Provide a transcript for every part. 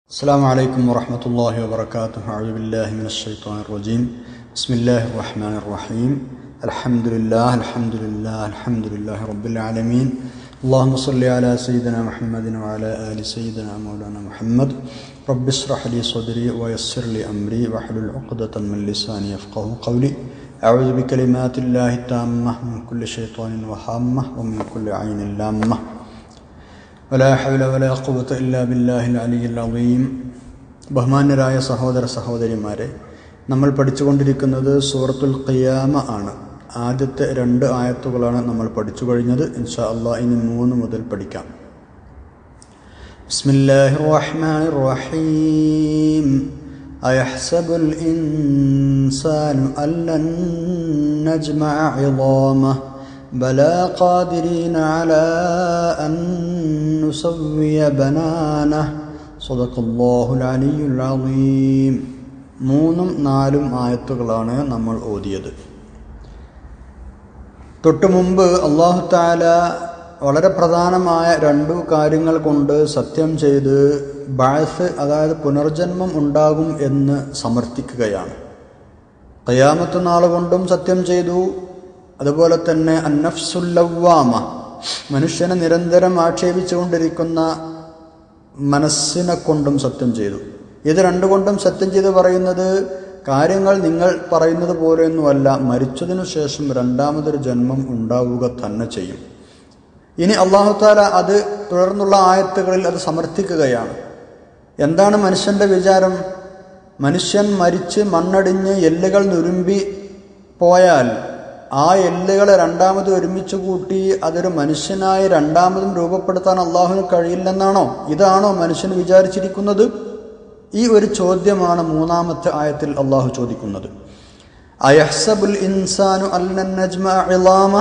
السلام عليكم ورحمة الله وبركاته أعوذ بالله من الشيطان الرجيم بسم الله الرحمن الرحيم الحمد لله الحمد لله الحمد لله رب العالمين اللهم صل على سيدنا محمد وعلى آل سيدنا مولانا محمد رب اشرح لي صدري ويسر لي أمري واحلل عقدة من لساني يفقه قولي أعوذ بكلمات الله التامة من كل شيطان وهامة ومن كل عين لامة ولا حول ولا قوة إلا بالله العلي العظيم ബഹുമാന്യരായ സഹോദര സഹോദരിമാരെ നമ്മൾ പഠിച്ചുകൊണ്ടിരിക്കുന്നത് സൂറത്തുൽ ഖിയാമ ആണ് ആദ്യത്തെ രണ്ട് ആയത്തുകളാണ് നമ്മൾ പഠിച്ചു കഴിഞ്ഞത് ഇൻഷാ അള്ളാഹ് ഇനി മൂന്ന് മുതൽ പഠിക്കാം ബിസ്മില്ലാഹിർ റഹ്മാനിർ റഹീം أيحسب الإنسان أن لن نجمع عظامه بلى قادرين على أن نسوي بنانه صدق الله العلي العظيم മൂന്നും നാലും ആയത്തുകളാണ് നമ്മൾ ഓതിയത് തൊട്ടു മുമ്പ് അള്ളാഹു താല വളരെ പ്രധാനമായ രണ്ടു കാര്യങ്ങൾ കൊണ്ട് സത്യം ചെയ്ത് ബാഴ്സ് അതായത് പുനർജന്മം ഉണ്ടാകും എന്ന് സമർത്ഥിക്കുകയാണ് കയ്യാമത്ത് നാൾ കൊണ്ടും സത്യം ചെയ്തു അതുപോലെ തന്നെ അന്നഫ്സുല്ലവാമ മനുഷ്യനെ നിരന്തരം ആക്ഷേപിച്ചുകൊണ്ടിരിക്കുന്ന മനസ്സിനെ കൊണ്ടും സത്യം ചെയ്തു ഇത് രണ്ടുകൊണ്ടും സത്യം ചെയ്ത് പറയുന്നത് കാര്യങ്ങൾ നിങ്ങൾ പറയുന്നത് പോലെയൊന്നുമല്ല മരിച്ചതിനു ശേഷം രണ്ടാമതൊരു ജന്മം ഉണ്ടാവുക തന്നെ ചെയ്യും ഇനി അള്ളാഹുത്താല അത് തുടർന്നുള്ള ആയത്തുകളിൽ അത് സമർത്ഥിക്കുകയാണ് എന്താണ് മനുഷ്യന്റെ വിചാരം മനുഷ്യൻ മരിച്ച് മണ്ണടിഞ്ഞ് എല്ലുകൾ നുരുമ്പി പോയാൽ ആ എല്ലുകളെ രണ്ടാമത് ഒരുമിച്ച് കൂട്ടി അതൊരു മനുഷ്യനായി രണ്ടാമതും രൂപപ്പെടുത്താൻ അള്ളാഹുവിന് കഴിയില്ലെന്നാണോ ഇതാണോ മനുഷ്യൻ വിചാരിച്ചിരിക്കുന്നത് ഈ ഒരു ചോദ്യമാണ് മൂന്നാമത്തെ ആയത്തിൽ അള്ളാഹു ചോദിക്കുന്നത് അയഹ്സബുൽ ഇൻസാനു അൽനജ്മ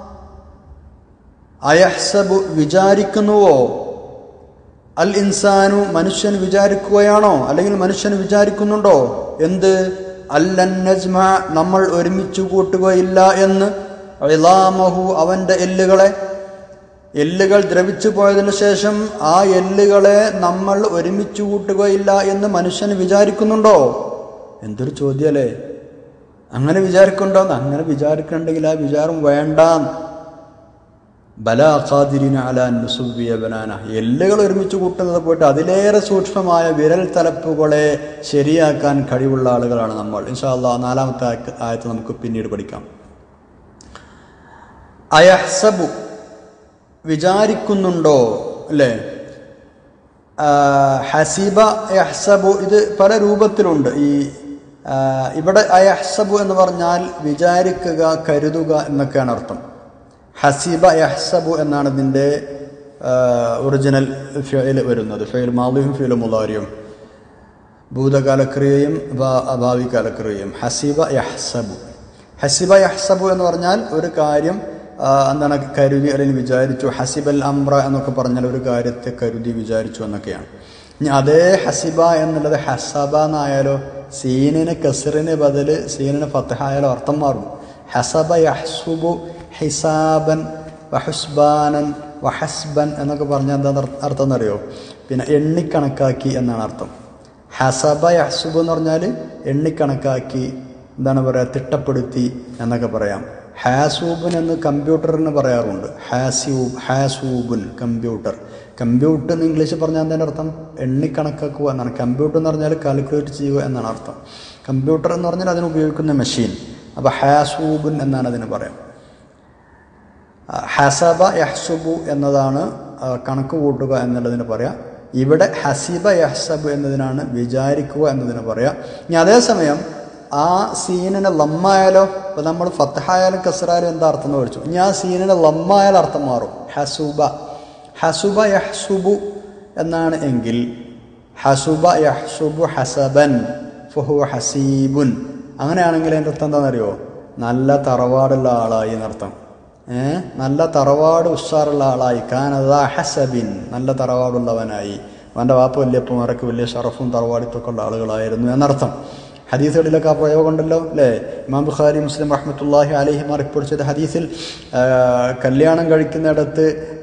അയഹ്സബു വിചാരിക്കുന്നുവോ അൽ ഇൻസാനു മനുഷ്യൻ വിചാരിക്കുകയാണോ അല്ലെങ്കിൽ മനുഷ്യൻ വിചാരിക്കുന്നുണ്ടോ എന്ത് അല്ലന്നജ്മ നമ്മൾ ഒരുമിച്ച് കൂട്ടുകയില്ല എന്ന് ഇലാമഹു അവന്റെ എല്ലുകളെ എല്ലുകൾ ദ്രവിച്ചു പോയതിനു ശേഷം ആ എല്ലുകളെ നമ്മൾ ഒരുമിച്ച് കൂട്ടുകയില്ല എന്ന് മനുഷ്യൻ വിചാരിക്കുന്നുണ്ടോ എന്തൊരു ചോദ്യമല്ലേ അങ്ങനെ വിചാരിക്കുന്നുണ്ടോ അങ്ങനെ വിചാരിക്കണ്ടെങ്കിൽ ആ വിചാരം വേണ്ട ബലാഖാദിരിന അലാൻസുബിയ ബനാന എല്ലുകൾ ഒരുമിച്ച് കൂട്ടുന്നത് പോയിട്ട് അതിലേറെ സൂക്ഷ്മമായ വിരൽ തലപ്പുകളെ ശരിയാക്കാൻ കഴിവുള്ള ആളുകളാണ് നമ്മൾ ഇൻഷാല്ല നാലാമത്തെ ആയത്ത് നമുക്ക് പിന്നീട് പഠിക്കാം അയഹ്സബു വിചാരിക്കുന്നുണ്ടോ അല്ലേ ഹസീബ യഹ്സബു ഇത് പല രൂപത്തിലുണ്ട് ഈ ഇവിടെ അയഹ്സബു എന്ന് പറഞ്ഞാൽ വിചാരിക്കുക കരുതുക എന്നൊക്കെയാണ് അർത്ഥം ഹസീബ യഹ്സബു എന്നാണ് ഇതിൻ്റെ ഒറിജിനൽ ഫെയിൽ വരുന്നത് ഫെയിൽ മാലിയും ഫെയിൽ മുലാരിയും ഭൂതകാലക്രിയയും ഭാവി കാലക്രിയയും ഹസീബ യഹ്സബു ഹസീബ യഹ്സബു എന്ന് പറഞ്ഞാൽ ഒരു കാര്യം എന്താണ് കരുതി അല്ലെങ്കിൽ വിചാരിച്ചു ഹസിബൽ അമ്ര എന്നൊക്കെ പറഞ്ഞാൽ ഒരു കാര്യത്തെ കരുതി വിചാരിച്ചു എന്നൊക്കെയാണ് ഇനി അതേ ഹസിബ എന്നുള്ളത് ഹസബ എന്നായാലോ സീനിന് കസറിന് ബദൽ സീനിന് ഫത്തഹായാലോ അർത്ഥം മാറും ഹസബ യഹ്സുബു ഹിസാബൻ വഹുസ്ബാനൻ വഹസ്ബൻ എന്നൊക്കെ പറഞ്ഞാൽ എന്താ അർത്ഥം എന്നറിയോ പിന്നെ എണ്ണിക്കണക്കാക്കി എന്നാണ് അർത്ഥം ഹസബ യഹ്സുബ് എന്ന് പറഞ്ഞാൽ എണ്ണിക്കണക്കാക്കി എന്താണ് പറയുക തിട്ടപ്പെടുത്തി എന്നൊക്കെ പറയാം ഹാസൂബൻ എന്ന് കമ്പ്യൂട്ടറിന് പറയാറുണ്ട് ഹാസ്യൂബ് ഹാസൂബുൻ കമ്പ്യൂട്ടർ കമ്പ്യൂട്ടർ എന്ന് ഇംഗ്ലീഷ് പറഞ്ഞാൽ എന്താണ് അർത്ഥം എണ്ണിക്കണക്കാക്കുക എന്നാണ് കമ്പ്യൂട്ടർ എന്ന് പറഞ്ഞാൽ കാൽക്കുലേറ്റ് ചെയ്യുക എന്നാണ് അർത്ഥം കമ്പ്യൂട്ടർ എന്ന് പറഞ്ഞാൽ അതിന് ഉപയോഗിക്കുന്ന മെഷീൻ അപ്പോൾ ഹാസൂബുൻ എന്നാണ് അതിന് പറയാം ഹസബ യഹ്സുബു എന്നതാണ് കണക്ക് കൂട്ടുക എന്നുള്ളതിന് പറയാം ഇവിടെ ഹസിബ യഹ്സബ് എന്നതിനാണ് വിചാരിക്കുക എന്നതിന് പറയാം ഇനി അതേസമയം ആ സീനിന് ലമ്മായാലോ ഇപ്പൊ നമ്മൾ ഫത്തഹായാലും കസറായാലും എന്താ അർത്ഥം എന്ന് പഠിച്ചു ഇനി ആ സീനിന് ലമ്മായാൽ അർത്ഥം മാറും ഹസുബ ഹസുബ യഹ്സുബു എന്നാണ് എങ്കിൽ ഹസുബ യഹ്സുബു ഹസബൻ ഫുഹു ഹസീബുൻ അങ്ങനെയാണെങ്കിൽ എൻ്റെ അർത്ഥം എന്താണെന്നറിയോ നല്ല തറവാടുള്ള ആളായി എന്നർത്ഥം ഏ നല്ല തറവാട് ഉഷാറുള്ള ആളായി കാനദ ഹസബിൻ നല്ല തറവാടുള്ളവനായി അവൻ്റെ വാപ്പ വലിയപ്പന്മാരൊക്കെ വലിയ ഷറഫും തറവാടിത്തൊക്കെ ഉള്ള ആളുകളായിരുന്നു എന്നർത്ഥം ഹദീസുകളിലൊക്കെ ആ പ്രയോഗം ഉണ്ടല്ലോ അല്ലേ ഇമാം ബുഖാരി മുസ്ലിം റഹ്മത്തുല്ലാഹി അലഹിമാർ റിപ്പോർട്ട് ചെയ്ത ഹദീസിൽ കല്യാണം കഴിക്കുന്നിടത്ത്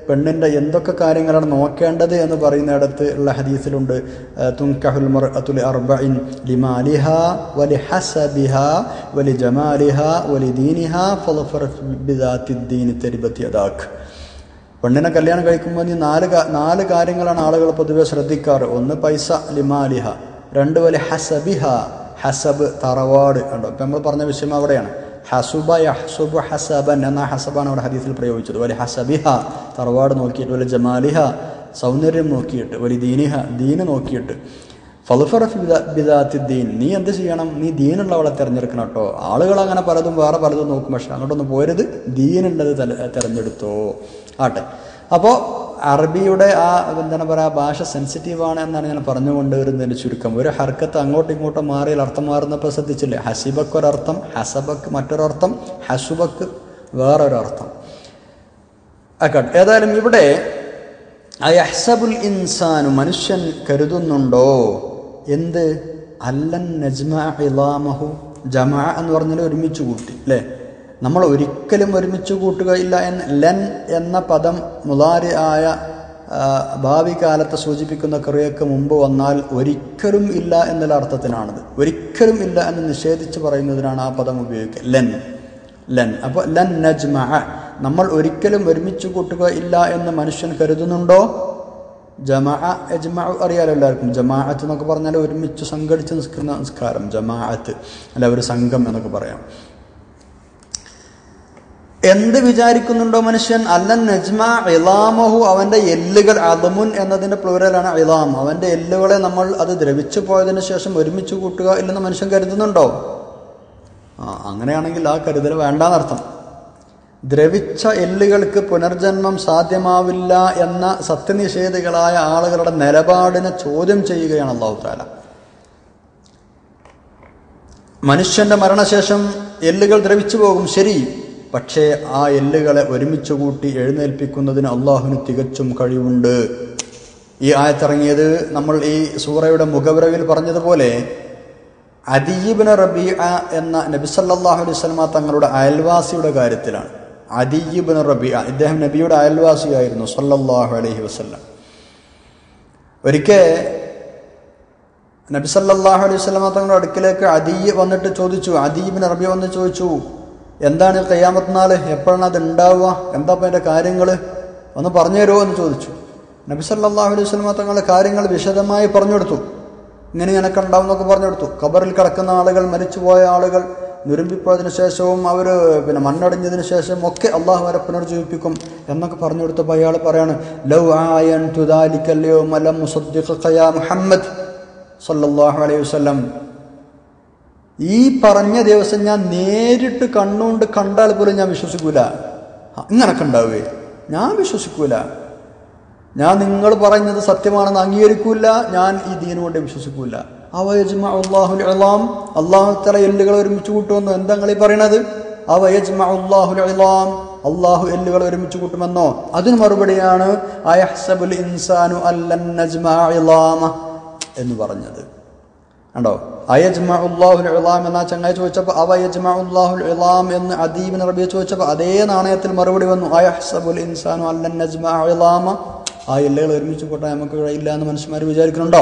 പെണ്ണിൻ്റെ എന്തൊക്കെ കാര്യങ്ങളാണ് നോക്കേണ്ടത് എന്ന് പറയുന്നിടത്ത് ഉള്ള ഹദീസിലുണ്ട് തുങ്കഹുൽ മർഅത്തുൽ അർബഇൻ ലിമാലിഹ വലി ഹസബിഹ വലി ജമാലിഹ വലി ദീനിഹ ഫളഫർ ബിദാത്തി ദീനി തരിബത്തി അദാഖ് പെണ്ണിനെ കല്യാണം കഴിക്കുമ്പോൾ നീ നാല് കാ- നാല് കാര്യങ്ങളാണ് ആളുകൾ പൊതുവെ ശ്രദ്ധിക്കാറ് ഒന്ന് പൈസ ലിമാലിഹ രണ്ട് വലി ഹസബിഹ ഹസബ് തറവാട് കണ്ടോ ഇപ്പം നമ്മൾ പറഞ്ഞ വിഷയം അവിടെയാണ് ഹസുബ യഹ്സുബു ഹസബൻ എന്ന ഹസബാണ് അവിടെ ഹദീസിൽ പ്രയോഗിച്ചത് വലി ഹസബിഹ തറവാട് നോക്കിയിട്ട് വലി ജമാലിഹ സൗന്ദര്യം നോക്കിയിട്ട് വലി ദീനിഹ ദീന് നോക്കിയിട്ട് ഫലുഫറഫ് ബിദാത്തി ദീൻ നീ എന്ത് ചെയ്യണം നീ ദീനുള്ളവളെ തിരഞ്ഞെടുക്കണം കേട്ടോ ആളുകൾ അങ്ങനെ പലതും വേറെ പലതും നോക്കും പക്ഷെ അങ്ങോട്ടൊന്നും പോരുത് ദീനുള്ളത് തല- തിരഞ്ഞെടുത്തോ ആട്ടെ അപ്പോൾ അറബിയുടെ ആ എന്താണ് പറയുക ഭാഷ സെൻസിറ്റീവാണ് എന്നാണ് ഞാൻ പറഞ്ഞുകൊണ്ട് വരുന്നതിന് ചുരുക്കം ഒരു ഹർക്കത്ത് അങ്ങോട്ടും ഇങ്ങോട്ടും മാറിയാൽ അർത്ഥം മാറുന്നപ്പോൾ ശ്രദ്ധിച്ചില്ലേ ഹസിബക്ക് ഒരർത്ഥം ഹസബക്ക് മറ്റൊരർത്ഥം ഹസുബക്ക് വേറൊരർത്ഥം ആക്കട്ടെ ഏതായാലും ഇവിടെ അയഹ്സബുൽ ഇൻസാനു മനുഷ്യൻ കരുതുന്നുണ്ടോ എന്ത് അല്ലൻ നജ്മ ഇലാമഹു ജമാ എന്ന് പറഞ്ഞാൽ ഒരുമിച്ച് കൂട്ടി അല്ലേ നമ്മൾ ഒരിക്കലും ഒരുമിച്ച് കൂട്ടുകയില്ല എന്ന് ലൻ എന്ന പദം മുതാരി ആയ ആ, ഭാവി കാലത്തെ സൂചിപ്പിക്കുന്ന ക്രിയക്ക് മുമ്പ് വന്നാൽ ഒരിക്കലും ഇല്ല എന്നുള്ള അർത്ഥത്തിനാണത് ഒരിക്കലും ഇല്ല എന്ന് നിഷേധിച്ച് പറയുന്നതിനാണ് ആ പദം ഉപയോഗിക്കുക ലെൻ ലൻ അപ്പോൾ ലൻ നജ്മ നമ്മൾ ഒരിക്കലും ഒരുമിച്ച് കൂട്ടുക ഇല്ല എന്ന് മനുഷ്യൻ കരുതുന്നുണ്ടോ ജമാ എജ്മാ അറിയാലോ എല്ലാവർക്കും ജമാഅത്ത് എന്നൊക്കെ പറഞ്ഞാൽ ഒരുമിച്ച് സംഘടിച്ച് നിൽക്കുന്ന നിസ്കാരം ജമാഅത്ത് അല്ല ഒരു സംഘം എന്നൊക്കെ പറയാം എന്ത് വിചാരിക്കുന്നുണ്ടോ മനുഷ്യൻ അല്ലൻ നജ്മ ഇലാമഹു അവന്റെ എല്ലുകൾ അലമുൻ എന്നതിന്റെ പ്ലൂരലാണ് ഇലാം അവന്റെ എല്ലുകളെ നമ്മൾ അത് ദ്രവിച്ചു പോയതിനു ശേഷം ഒരുമിച്ച് കൂട്ടുക ഇല്ലെന്ന് മനുഷ്യൻ കരുതുന്നുണ്ടോ ആ അങ്ങനെയാണെങ്കിൽ ആ കരുതൽ വേണ്ടാന്നർത്ഥം ദ്രവിച്ച എല്ലുകൾക്ക് പുനർജന്മം സാധ്യമാവില്ല എന്ന സത്യനിഷേധികളായ ആളുകളുടെ നിലപാടിനെ ചോദ്യം ചെയ്യുകയാണ് അള്ളാഹു താല മനുഷ്യന്റെ മരണശേഷം എല്ലുകൾ ദ്രവിച്ചു പോകും ശരി പക്ഷേ ആ എല്ലുകളെ ഒരുമിച്ച് കൂട്ടി എഴുന്നേൽപ്പിക്കുന്നതിന് അള്ളാഹുവിന് തികച്ചും കഴിവുണ്ട് ഈ ആയത്തിറങ്ങിയത് നമ്മൾ ഈ സൂറയുടെ മുഖവിറവിൽ പറഞ്ഞതുപോലെ അദീബിന് റബീ എന്ന നബിസല്ലാഹു അലൈഹി സ്വലമ തങ്ങളുടെ അയൽവാസിയുടെ കാര്യത്തിലാണ് അദീബിന് റബീ ഇദ്ദേഹം നബിയുടെ അയൽവാസിയായിരുന്നു സല്ലല്ലാഹു അലൈഹി വസല്ലം ഒരിക്കൽ നബി സല്ലല്ലാഹു അലൈഹി വസല്ലമ തങ്ങളുടെ അടുക്കിലേക്ക് അദീയ് വന്നിട്ട് ചോദിച്ചു അദീബിന് റബി വന്ന് ചോദിച്ചു എന്താണ് കയ്യാമത്ത് നാള് എപ്പോഴാണ് അത് ഉണ്ടാവുക എന്താ അപ്പം അതിൻ്റെ കാര്യങ്ങൾ ഒന്ന് പറഞ്ഞു തരുമോ എന്ന് ചോദിച്ചു നബി സല്ലല്ലാഹു അലൈഹി വസല്ലമ തങ്ങളുടെ കാര്യങ്ങൾ വിശദമായി പറഞ്ഞു കൊടുത്തു ഇങ്ങനെ ഇങ്ങനെയൊക്കെ ഉണ്ടാവും എന്നൊക്കെ പറഞ്ഞു കൊടുത്തു ഖബറിൽ കിടക്കുന്ന ആളുകൾ മരിച്ചുപോയ ആളുകൾ നുരുമ്പിപ്പോയതിനു ശേഷവും അവർ പിന്നെ മണ്ണടിഞ്ഞതിന് ശേഷം ഒക്കെ അള്ളാഹു വരെ പുനർജീവിപ്പിക്കും എന്നൊക്കെ പറഞ്ഞു കൊടുത്തപ്പോൾ അയാൾ പറയാണ് ലൗ ആയൻ തുദാലിക്കല്ലയോ മലം മുസദ്ദിഖയ മുഹമ്മദ് സല്ലല്ലാഹു അലൈഹി വസല്ലം ഈ പറഞ്ഞ ദിവസം ഞാൻ നേരിട്ട് കണ്ണുകൊണ്ട് കണ്ടാൽ പോലും ഞാൻ വിശ്വസിക്കൂല ഇങ്ങനൊക്കെ ഉണ്ടാവേ ഞാൻ വിശ്വസിക്കൂല ഞാൻ നിങ്ങൾ പറയുന്നത് സത്യമാണെന്ന് അംഗീകരിക്കൂല ഞാൻ ഈ ദീനുകൊണ്ട് വിശ്വസിക്കൂല അവയജ്മ അള്ളാഹുൽ അലാം അള്ളാഹു തല എല്ലുകൾ ഒരുമിച്ച് കൂട്ടുമെന്നോ എന്താ നിങ്ങൾ ഈ പറയണത് അവയജ്മ അള്ളാഹുൽ അലാം അള്ളാഹു എല്ലുകൾ ഒരുമിച്ച് കൂട്ടുമെന്നോ അതിന് മറുപടിയാണ് അയഹ്സബുൽ ഇൻസാനു അല്ലൻ നജ്മ ഇലാമ എന്ന് പറഞ്ഞത് കണ്ടോ അയജ്മ ഉള്ളാഹുൽ ഇളാം എന്ന ചങ്ങായി ചോദിച്ചപ്പോൾ അവ യജ്മ ഉള്ളാഹുൽ ഇളാം എന്ന് അദീബിന് റബിയെ ചോദിച്ചപ്പോൾ അതേ നാണയത്തിൽ മറുപടി വന്നു അയഹ്സബുൽ ഇൻസാനു അല്ലൻ നജ്മ ഇളാമ ആ എല്ലുകൾ ഒരുമിച്ച് കൂട്ടാൻ നമുക്ക് കഴിയില്ല എന്ന് മനുഷ്യന്മാർ വിചാരിക്കുന്നുണ്ടോ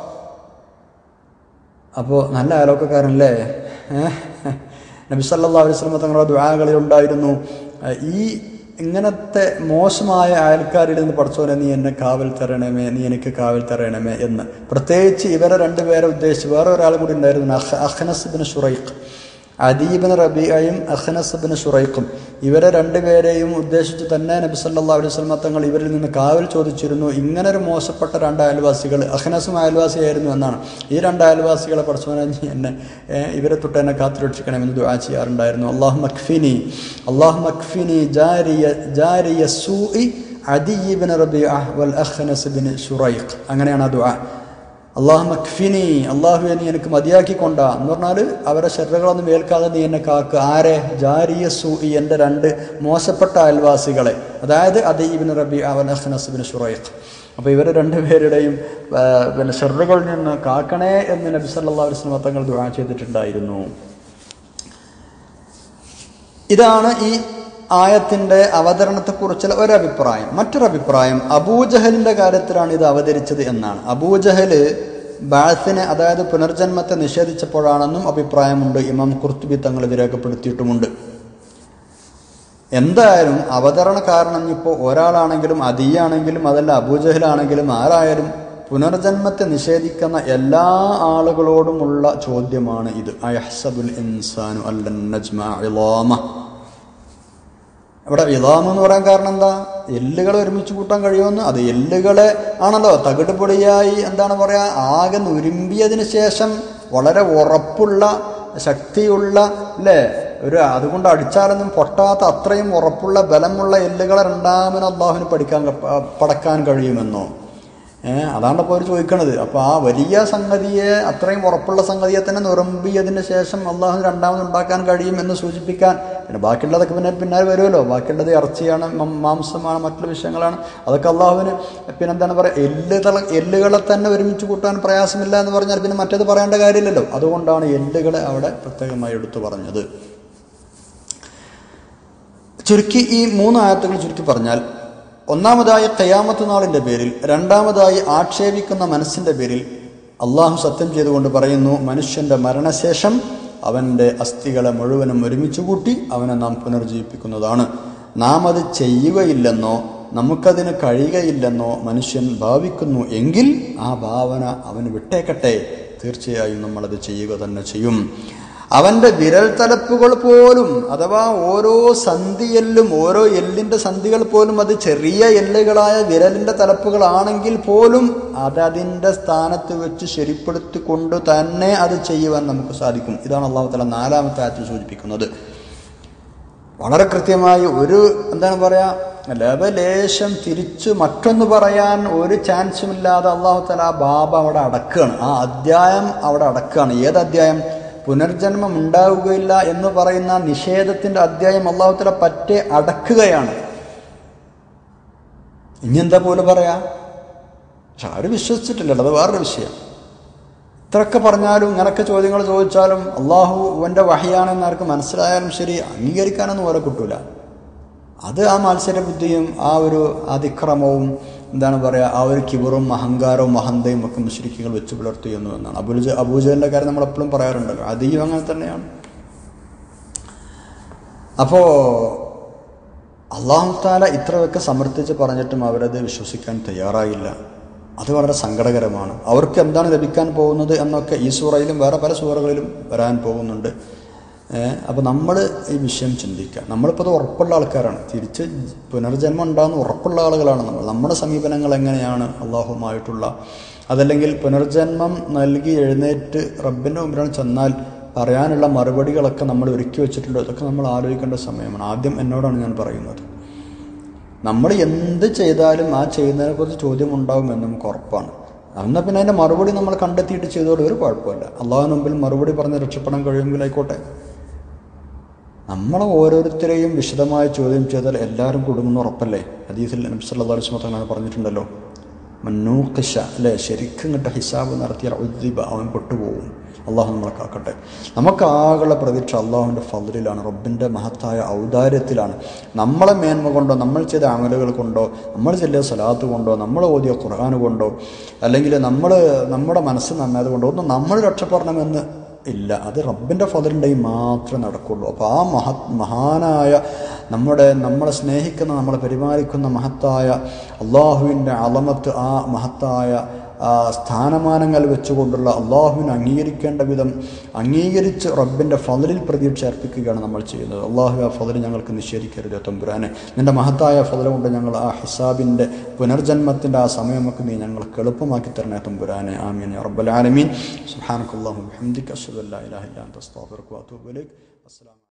അപ്പോൾ നല്ല അയലോക്കക്കാരനല്ലേ നബി സല്ലല്ലാഹു അലൈഹി വസല്ലം തങ്ങളുടെ ദുആകളിൽ ഉണ്ടായിരുന്നു ഈ ഇങ്ങനത്തെ മോശമായ അയൽക്കാരിൽ നിന്ന് പഠിച്ചോനെ നീ എന്നെ കാവൽ തരണമേ നീ എനിക്ക് കാവൽ തരണമേ എന്ന് പ്രത്യേകിച്ച് ഇവരെ രണ്ടുപേരെ ഉദ്ദേശിച്ച് വേറെ ഒരാൾ കൂടി ഉണ്ടായിരുന്നു അഹ് അഹ്നസ് ബിൻ ഷുറൈഖ് അദീബിൻ റബിയയും അഹ്നസ് ബിൻ ഷുറൈഖും ഇവരെ രണ്ടുപേരെയും ഉദ്ദേശിച്ച് തന്നെ നബി സല്ലല്ലാഹു അലൈഹി വസല്ലം തങ്ങൾ ഇവരിൽ നിന്ന് കാവൽ ചോദിച്ചിരുന്നു ഇങ്ങനെ ഒരു മോശപ്പെട്ട രണ്ട് അയൽവാസികൾ അഹ്നസും അയൽവാസിയായിരുന്നു എന്നാണ് ഈ രണ്ട് അയൽവാസികളെ പഠിച്ചവനെ നീ എന്നെ ഏഹ്, ഇവരെ തൊട്ട് എന്നെ കാത്തുരക്ഷിക്കണമെന്ന് ദുആ ചെയ്യാറുണ്ടായിരുന്നു അള്ളാഹു മക്ഫിനി അള്ളാഹു മക്ഫിനി ജാരിയ ജാരിയ സൂഇ അദീബിൻ റബിയ വൽ അഹ്നസ് ബിൻ ഷുറൈഖ് അങ്ങനെയാണ് ആ ദുആ അള്ളാഹു മക്ഫിനി അള്ളാഹു നീ എനിക്ക് മതിയാക്കിക്കൊണ്ട എന്ന് പറഞ്ഞാൽ അവരെ ശരീരങ്ങളൊന്നും ഏൽക്കാതെ നീ എന്നെ കാക്ക് ആരെ ജാരിയ സൂഇ എൻ്റെ രണ്ട് മോശപ്പെട്ട അയൽവാസികളെ അതായത് അദീബിൻ റബി അവൻ അഹ്നസുബിൻ ഷുറൈഖ് അപ്പോൾ ഇവർ രണ്ടുപേരുടെയും ആ, പിന്നെ ഷെറുകളിൽ നിന്ന് കാക്കണേ എന്ന് നബി സല്ലല്ലാഹു അലൈഹി വസല്ലം തങ്ങൾ ദുആ ചെയ്തിട്ടുണ്ടായിരുന്നു ഇതാണ് ഈ ആയത്തിന്റെ അവതരണത്തെക്കുറിച്ചുള്ള ഒരഭിപ്രായം മറ്റൊരഭിപ്രായം അബൂജഹലിന്റെ കാര്യത്തിലാണ് ഇത് അവതരിച്ചത് എന്നാണ് അബൂജഹല് ബാസിനെ അതായത് പുനർജന്മത്തെ നിഷേധിച്ചപ്പോഴാണെന്നും അഭിപ്രായമുണ്ട് ഇമാം കുർത്തുബി തങ്ങൾ ഇത് രേഖപ്പെടുത്തിയിട്ടുമുണ്ട് എന്തായാലും അവതരണ കാരണം ഇപ്പോൾ ഒരാളാണെങ്കിലും അതിയാണെങ്കിലും അതല്ല അബൂജഹലാണെങ്കിലും ആരായാലും പുനർജന്മത്തെ നിഷേധിക്കുന്ന എല്ലാ ആളുകളോടുമുള്ള ചോദ്യമാണ് ഇത് അയഹ്സബുൽ ഇൻസാനു അല്ലൻ നജ്മ ഇളാമ ഇവിടെ ഇളാമ എന്ന് പറയാൻ കാരണം എന്താ എല്ലുകളെ ഒരുമിച്ച് കൂട്ടാൻ കഴിയുമെന്ന് അത് എല്ലുകളെ ആണല്ലോ തകിട് പൊടിയായി എന്താണ് പറയാ ആകെ നുരുമ്പിയതിന് ശേഷം വളരെ ഉറപ്പുള്ള ശക്തിയുള്ള അല്ലേ ഒരു അതുകൊണ്ട് അടിച്ചാലൊന്നും പൊട്ടാത്ത അത്രയും ഉറപ്പുള്ള ബലമുള്ള എല്ലുകളെ രണ്ടാമന് അള്ളാഹുവിന് പഠിക്കാൻ ക- പടക്കാൻ കഴിയുമെന്നോ ഏഹ് അതാണ് ഇപ്പോൾ അവർ ചോദിക്കണത് അപ്പോൾ ആ വലിയ സംഗതിയെ അത്രയും ഉറപ്പുള്ള സംഗതിയെ തന്നെ നുറമ്പിയതിന് ശേഷം അള്ളാഹു രണ്ടാമത് ഉണ്ടാക്കാൻ കഴിയും എന്ന് സൂചിപ്പിക്കാൻ പിന്നെ ബാക്കിയുള്ളതൊക്കെ പിന്നെ പിന്നാലെ വരുമല്ലോ ബാക്കിയുള്ളത് ഇറച്ചിയാണ് മം- മാംസമാണ് മറ്റുള്ള വിഷയങ്ങളാണ് അതൊക്കെ അള്ളാഹുവിന് പിന്നെന്താണ് പറയുക എല്ലുകളെ എല്ലുകളെ തന്നെ ഒരുമിച്ച് കൂട്ടാൻ പ്രയാസമില്ല എന്ന് പറഞ്ഞാൽ പിന്നെ മറ്റേത് പറയേണ്ട കാര്യമില്ലല്ലോ അതുകൊണ്ടാണ് എല്ലുകളെ അവിടെ പ്രത്യേകമായി എടുത്തു പറഞ്ഞത് ചുരുക്കി ഈ മൂന്ന് ആയത്തുകൾ ചുരുക്കി പറഞ്ഞാൽ ഒന്നാമതായി കയാമത്ത് നാളിൻ്റെ പേരിൽ രണ്ടാമതായി ആക്ഷേപിക്കുന്ന മനസ്സിൻ്റെ പേരിൽ അള്ളാഹു സത്യം ചെയ്തുകൊണ്ട് പറയുന്നു മനുഷ്യൻ്റെ മരണശേഷം അവൻ്റെ അസ്ഥികളെ മുഴുവനും ഒരുമിച്ച് കൂട്ടി അവനെ നാം പുനർജീവിപ്പിക്കുന്നതാണ് നാം അത് ചെയ്യുകയില്ലെന്നോ നമുക്കതിന് കഴിയുകയില്ലെന്നോ മനുഷ്യൻ ഭാവിക്കുന്നു എങ്കിൽ ആ ഭാവന അവന് വിട്ടേക്കട്ടെ തീർച്ചയായും നമ്മളത് ചെയ്യുക തന്നെ ചെയ്യും അവന്റെ വിരൽ തലപ്പുകൾ പോലും അഥവാ ഓരോ സന്ധിയെല്ലും ഓരോ എല്ലിന്റെ സന്ധികൾ പോലും അത് ചെറിയ എല്ലുകളായ വിരലിന്റെ തലപ്പുകളാണെങ്കിൽ പോലും അതതിൻ്റെ സ്ഥാനത്ത് വെച്ച് ശരിപ്പെടുത്തിക്കൊണ്ട് തന്നെ അത് ചെയ്യുവാൻ നമുക്ക് സാധിക്കും ഇതാണ് അള്ളാഹു തല നാലാമത്തെ ആയത്തിൽ സൂചിപ്പിക്കുന്നത് വളരെ കൃത്യമായി ഒരു എന്താണ് പറയാ ലവലേശം തിരിച്ചു മറ്റൊന്ന് പറയാൻ ഒരു ചാൻസും ഇല്ലാതെ അള്ളാഹു തല ആ ബാബ അവിടെ അടക്കുകയാണ് ആ അധ്യായം അവിടെ അടക്കുകയാണ് ഏത് അധ്യായം പുനർജന്മം ഉണ്ടാവുകയില്ല എന്ന് പറയുന്ന നിഷേധത്തിന്റെ അധ്യായം അള്ളാഹു തല പറ്റെ അടക്കുകയാണ് ഇനി എന്താ പോലെ പറയാ പക്ഷെ ആരും വിശ്വസിച്ചിട്ടില്ലല്ലോ അത് വേറൊരു വിഷയം ഇത്രയൊക്കെ പറഞ്ഞാലും ഇങ്ങനൊക്കെ ചോദ്യങ്ങൾ ചോദിച്ചാലും അള്ളാഹു അവൻ്റെ വഹിയാണെന്ന് ആർക്ക് മനസ്സിലായാലും ശരി അംഗീകരിക്കാനൊന്നും ഓരോ കിട്ടൂല അത് ആ മത്സര ബുദ്ധിയും ആ ഒരു അതിക്രമവും എന്താണ് പറയുക ആ ഒരു കിബറും അഹങ്കാരവും മഹന്തയും ഒക്കെ മുശ്രിക്കുകൾ വെച്ച് പുലർത്തുന്നു എന്നാണ് അബുജ അബൂജലിൻ്റെ കാര്യം നമ്മൾ എപ്പോഴും പറയാറുണ്ടല്ലോ അധികം അങ്ങനെ തന്നെയാണ് അപ്പോൾ അള്ളാഹു താല ഇത്രയൊക്കെ സമർത്ഥിച്ച് പറഞ്ഞിട്ടും അവരത് വിശ്വസിക്കാൻ തയ്യാറായില്ല അത് വളരെ സങ്കടകരമാണ് അവർക്ക് എന്താണ് ലഭിക്കാൻ പോകുന്നത് എന്നൊക്കെ ഈ സൂറയിലും വേറെ പല സൂറകളിലും വരാൻ പോകുന്നുണ്ട് അപ്പോൾ നമ്മൾ ഈ വിഷയം ചിന്തിക്കുക നമ്മളിപ്പോൾ അത് ഉറപ്പുള്ള ആൾക്കാരാണ് തിരിച്ച് പുനർജന്മം ഉണ്ടാകുന്ന ഉറപ്പുള്ള ആളുകളാണ് നമ്മൾ നമ്മുടെ സമീപനങ്ങൾ എങ്ങനെയാണ് അള്ളാഹുമായിട്ടുള്ള അതല്ലെങ്കിൽ പുനർജന്മം നൽകി എഴുന്നേറ്റ് റബ്ബിൻ്റെ മുമ്പിലാണ് ചെന്നാൽ പറയാനുള്ള മറുപടികളൊക്കെ നമ്മൾ ഒരുക്കി വെച്ചിട്ടുണ്ടോ ഇതൊക്കെ നമ്മൾ ആലോചിക്കേണ്ട സമയമാണ് ആദ്യം എന്നോടാണ് ഞാൻ പറയുന്നത് നമ്മൾ എന്ത് ചെയ്താലും ആ ചെയ്യുന്നതിനെക്കുറിച്ച് ചോദ്യം ഉണ്ടാകുമെന്ന് നമുക്ക് ഉറപ്പാണ് എന്നാൽ പിന്നെ അതിൻ്റെ മറുപടി നമ്മൾ കണ്ടെത്തിയിട്ട് ചെയ്തോടെ ഒരു കുഴപ്പമില്ല അള്ളാഹു മുമ്പിൽ മറുപടി പറഞ്ഞ് രക്ഷപ്പെടാൻ കഴിയുമെങ്കിൽ ആയിക്കോട്ടെ നമ്മളെ ഓരോരുത്തരെയും വിശദമായി ചോദ്യം ചെയ്താൽ എല്ലാവരും കുടുങ്ങുന്ന ഉറപ്പല്ലേ ഹദീസിൽ നബ്സല്ലാ അലിസ്മത്ത് അങ്ങനെ പറഞ്ഞിട്ടുണ്ടല്ലോ മന്നൂക്കിഷ അല്ലേ ശരിക്കും കിട്ട ഹിസാബ് നടത്തിയാൽ ഉദ്ദീപ അവൻ പെട്ടുപോകും അള്ളാഹു നമ്മളെ കാക്കട്ടെ നമുക്കാകുള്ള പ്രതീക്ഷ അള്ളാഹുവിൻ്റെ ഫضലിലാണ് റബ്ബിൻ്റെ മഹത്തായ ഔദാര്യത്തിലാണ് നമ്മളെ മേന്മ കൊണ്ടോ നമ്മൾ ചെയ്ത അമലുകൾ കൊണ്ടോ നമ്മൾ ചെല്ലിയ സലാത്ത് കൊണ്ടോ നമ്മൾ ഓതിയ ഖുർആൻ കൊണ്ടോ അല്ലെങ്കിൽ നമ്മൾ നമ്മുടെ മനസ്സ് നന്നായത് കൊണ്ടോ ഒന്നും നമ്മൾ രക്ഷപ്പെടണമെന്ന് ഇല്ല അത് റബ്ബിൻ്റെ ഫതിലുണ്ടെങ്കിൽ മാത്രമേ നടക്കുള്ളൂ അപ്പോൾ ആ മഹ മഹാനായ നമ്മുടെ നമ്മളെ സ്നേഹിക്കുന്ന നമ്മളെ പരിപാലിക്കുന്ന മഹത്തായ അള്ളാഹുവിൻ്റെ അളമത്ത് ആ മഹത്തായ ആ സ്ഥാനമാനങ്ങൾ വെച്ചുകൊണ്ടുള്ള അള്ളാഹുവിനെ അംഗീകരിക്കേണ്ട വിധം അംഗീകരിച്ച് റബ്ബിൻ്റെ ഫതിലിൽ പ്രതീക്ഷ അർപ്പിക്കുകയാണ് നമ്മൾ ചെയ്യുന്നത് അള്ളാഹു ആ ഫതിൽ ഞങ്ങൾക്ക് നിഷേധിക്കരുത് തമ്പുരാനെ നിൻ്റെ മഹത്തായ ഫതില കൊണ്ട് ഞങ്ങൾ ആ ഹിസാബിൻ്റെ പുനർജന്മത്തിൻ്റെ ആ സമയമൊക്കെ നീ ഞങ്ങൾക്ക് എളുപ്പമാക്കി തരണേ തമ്പുരാനെ ആമീൻ റബ്ബൽ ആലമീൻ സുബ്ഹാനക്കല്ലാഹു ബിഹംദിക അഷ്ഹദു അല്ലാ ഇലാഹ ഇല്ലാ അൻത അസ്തഗ്ഫിറുക വഅതൂബു ഇലൈക് അസ്സലാമു